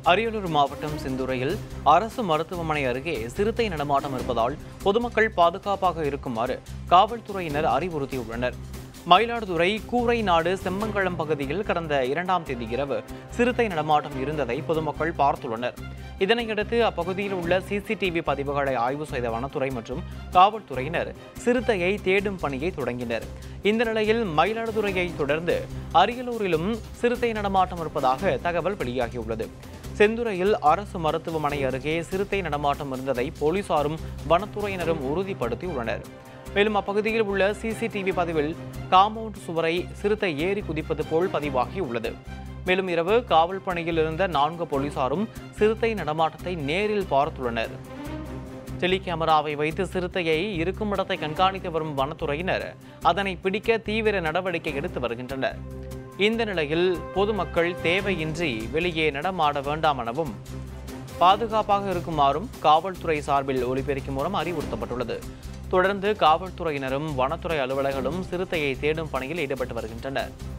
அரியலூர் மாவட்டம் செந்துறையில் அரசு மருத்துவமனை அருகே சிறுத்தை நடமாட்டம் இருப்பதால் பொதுமக்கள் பாதுகாப்பாக இருக்குமாறு காவல்துறையினர் அறிவுறுத்தியுள்ளனர் மயிலாடுதுறை கூரை நாடு செம்மங்கலம் பகுதியில் கடந்த இரண்டாம் தேதி இரவு சிறுத்தை நடமாட்டம் இருந்ததை பொதுமக்கள் பார்த்துள்ளனர் இதனையடுத்து அப்பகுதியில் உள்ள சிசிடிவி பதிவுகளை ஆய்வு செய்த வனத்துறை மற்றும் காவல்துறையினர் சிறுத்தையை தேடும் பணியை தொடங்கினர் இந்த நிலையில் மயிலாடுதுறையை தொடர்ந்து அரியலூரிலும் சிறுத்தை நடமாட்டம் இருப்பதாக தகவல் வெளியாகியுள்ளது செந்துறையில் அரசு மருத்துவமனை அருகே சிறுத்தை நடமாட்டம் இருந்ததை போலீசாரும் வனத்துறையினரும் உறுதிப்படுத்தியுள்ளனர் மேலும் அப்பகுதியில் உள்ள சிசிடிவி பதிவில் காம்பவுண்ட் சுவரை சிறுத்தை ஏறி குதிப்பது போல் பதிவாகியுள்ளது மேலும் இரவு காவல் பணியில் இருந்த நான்கு போலீசாரும் சிறுத்தை நடமாட்டத்தை நேரில் பார்த்துள்ளனர் டெலி கேமராவை வைத்து சிறுத்தையை இருக்கும் இடத்தை கண்காணித்து வரும் வனத்துறையினர் அதனை பிடிக்க தீவிர நடவடிக்கை எடுத்து வருகின்றனர் இந்த நிலையில் பொதுமக்கள் தேவையின்றி வெளியே நடமாட வேண்டாம் எனவும் பாதுகாப்பாக இருக்குமாறும் காவல்துறை சார்பில் ஒலிபெருக்கி மூலம் அறிவுறுத்தப்பட்டுள்ளது தொடர்ந்து காவல்துறையினரும் வனத்துறை அலுவலர்களும் சிறுத்தையை தேடும் பணியில் ஈடுபட்டு வருகின்றனர்